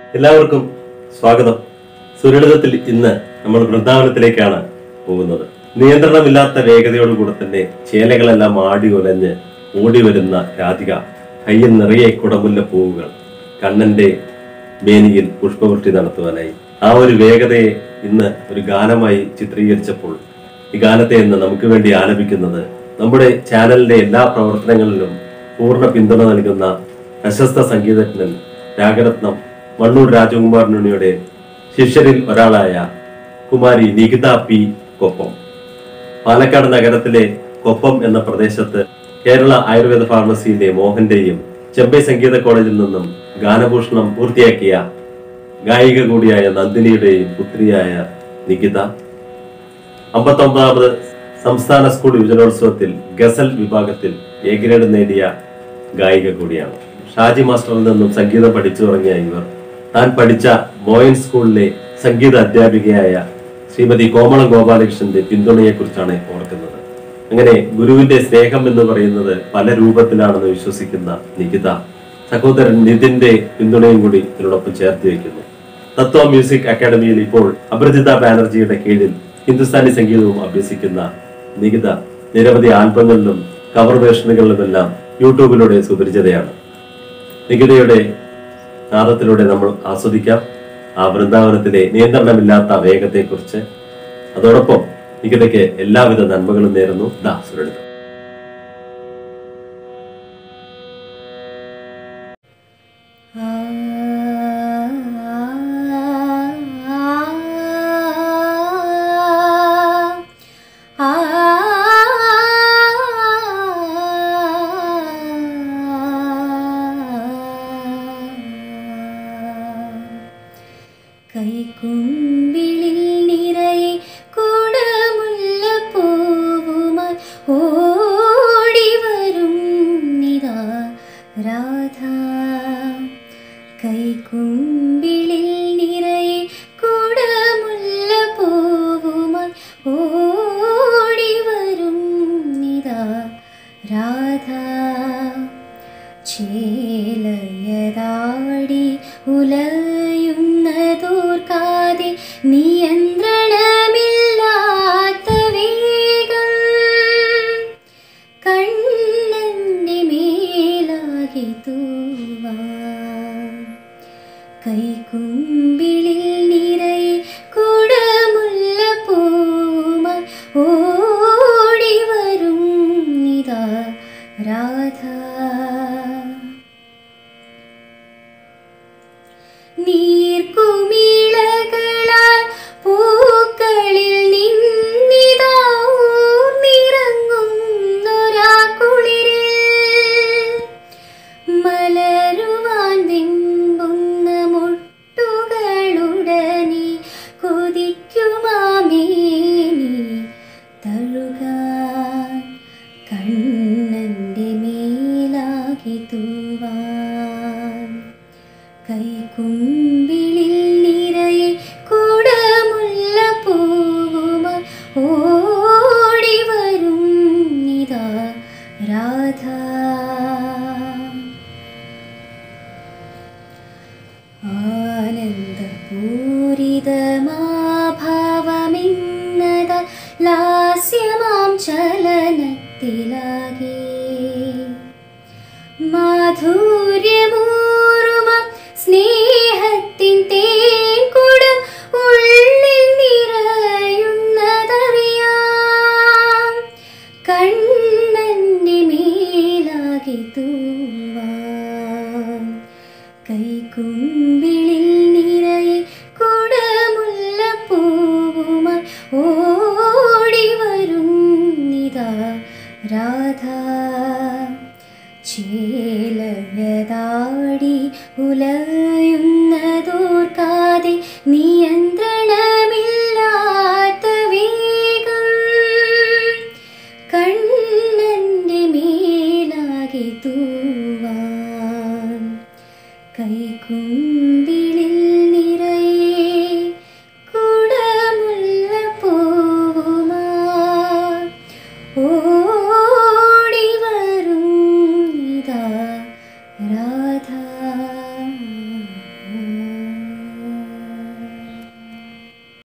എല്ലാവർക്കും സ്വാഗതം സുരളിതത്തിൽ ഇന്ന് നമ്മൾ വൃന്ദാവനത്തിലേക്കാണ് പോകുന്നത് നിയന്ത്രണമില്ലാത്ത വേഗതയോടുകൂടെ തന്നെ ചേലകളെല്ലാം ആടി ഉലഞ്ഞ് ഓടി വരുന്ന രാധിക കയ്യിൽ നിറയെ കുടമുല്ല പൂവുകൾ കണ്ണന്റെ മേനിയിൽ പുഷ്പവൃഷ്ടി നടത്തുവാനായി ആ ഒരു വേഗതയെ ഇന്ന് ഒരു ഗാനമായി ചിത്രീകരിച്ചപ്പോൾ ഈ ഗാനത്തെ ഇന്ന് നമുക്ക് വേണ്ടി ആലപിക്കുന്നത് നമ്മുടെ ചാനലിന്റെ എല്ലാ പ്രവർത്തനങ്ങളിലും പൂർണ്ണ പിന്തുണ നൽകുന്ന പ്രശസ്ത സംഗീതജ്ഞൻ രാഗരത്നം മണ്ണൂർ രാജകുമാരനുണിയുടെ ശിഷ്യരിൽ ഒരാളായ കുമാരി നികിത പി കൊപ്പം പാലക്കാട് നഗരത്തിലെ കൊപ്പം എന്ന പ്രദേശത്ത് കേരള ആയുർവേദ ഫാർമസിയിലെ മോഹന്റെയും ചെമ്പൈ സംഗീത കോളേജിൽ നിന്നും ഗാനഭൂഷണം പൂർത്തിയാക്കിയ ഗായിക കൂടിയായ നന്ദിനിയുടെയും പുത്രിയായ നികിത അമ്പത്തൊമ്പതാമത് സംസ്ഥാന സ്കൂൾ യുവജനോത്സവത്തിൽ ഗസൽ വിഭാഗത്തിൽ എ ഗ്രേഡ് നേടിയ ഗായിക കൂടിയാണ് ഷാജി മാസ്റ്ററിൽ നിന്നും സംഗീതം പഠിച്ചു തുടങ്ങിയ ഇവർ താൻ പഠിച്ച മോയൻ സ്കൂളിലെ സംഗീത അധ്യാപികയായ ശ്രീമതി കോമളം ഗോപാലകൃഷ്ണന്റെ പിന്തുണയെക്കുറിച്ചാണ് ഓർക്കുന്നത് അങ്ങനെ ഗുരുവിന്റെ സ്നേഹം എന്ന് പറയുന്നത് പല രൂപത്തിലാണെന്ന് വിശ്വസിക്കുന്ന നികിത സഹോദരൻ നിതിന്റെ പിന്തുണയും കൂടി ഇതിനോടൊപ്പം ചേർത്ത് വയ്ക്കുന്നു തത്വ മ്യൂസിക് അക്കാദമിയിൽ ഇപ്പോൾ അപരിചിത ബാനർജിയുടെ കീഴിൽ ഹിന്ദുസ്ഥാനി സംഗീതവും അഭ്യസിക്കുന്ന നികിത നിരവധി ആൽബങ്ങളിലും കവർ വേഷനുകളിലുമെല്ലാം യൂട്യൂബിലൂടെ സുപരിചിതയാണ് നികിതയുടെ നാദത്തിലൂടെ നമ്മൾ ആസ്വദിക്കാം ആ വൃന്ദാവനത്തിലെ നിയന്ത്രണമില്ലാത്ത വേഗത്തെക്കുറിച്ച് അതോടൊപ്പം നികിതയ്ക്ക് എല്ലാവിധ നന്മകളും നേരുന്നു ദാ സുരളിതം കൈക്കുമ്പിളിൽ നിറയെ കുടമുല്ല പൂവുമായി ഓടി വരും നിതാ രാധ കൈക്കുമ്പിളിൽ നിറയെ കുടമുല്ല പൂവുമായി ഓടി വരും നിതാ രാധ ചേലയതാടി ഉലയുന്നതോർക്കാതെ നിയന്ത്രണമില്ലാത്ത വേഗം കണ്ണന്റെ മേലാകെ തൂവാൻ കൈക്കുമ്പിളിൽ നിറയെ കുടമുല്ല പൂമായി ഓടി വരും നിതാ രാധ നീർക്കുമിളകളാൽ പൂക്കളിൽ നിന്നിതാ ഊർന്നിറങ്ങുന്നൊരാ കുളിരിൽ മലരുവാൻ വെമ്പുന്ന മുട്ടുകളുടനെ കൊതിക്കുമാമേനി തഴുകാൻ കണ്ണന്റെ മേലാകെ തൂവാൻ കൈക്കുമ്പിളിൽ നിറയെ കുടമുല്ല പൂവുമായി ഓടി വരും നിതാ രാധ ആനന്ദപൂരിതമാഭാവമെന്നത ലാസ്യമാം ചലനത്തിലാകെ മാധുര്യമൂറുമ സ്നേഹത്തിൻ തേൻകുടം ഉള്ളിൽ നിറയുന്നതറിയാം കണ്ണന്റെ മേലാകെ തൂവാൻ കൈക്കുമ്പിളിൽ നിറയെ കുടമുല്ല പൂവുമായി ഓടി വരും നിതാ രാധ ചേലയതാടി ഉലയുന്നതോർക്കാതെ നിയന്ത്രണമില്ലാത്ത വേഗം കണ്ണന്റെ മേലാകെ തൂവാൻ കൈക്കുമ്പിളിൽ നിറയെ കുടമുല്ല പൂവുമായി ഓടി വരും ഇതാ രാ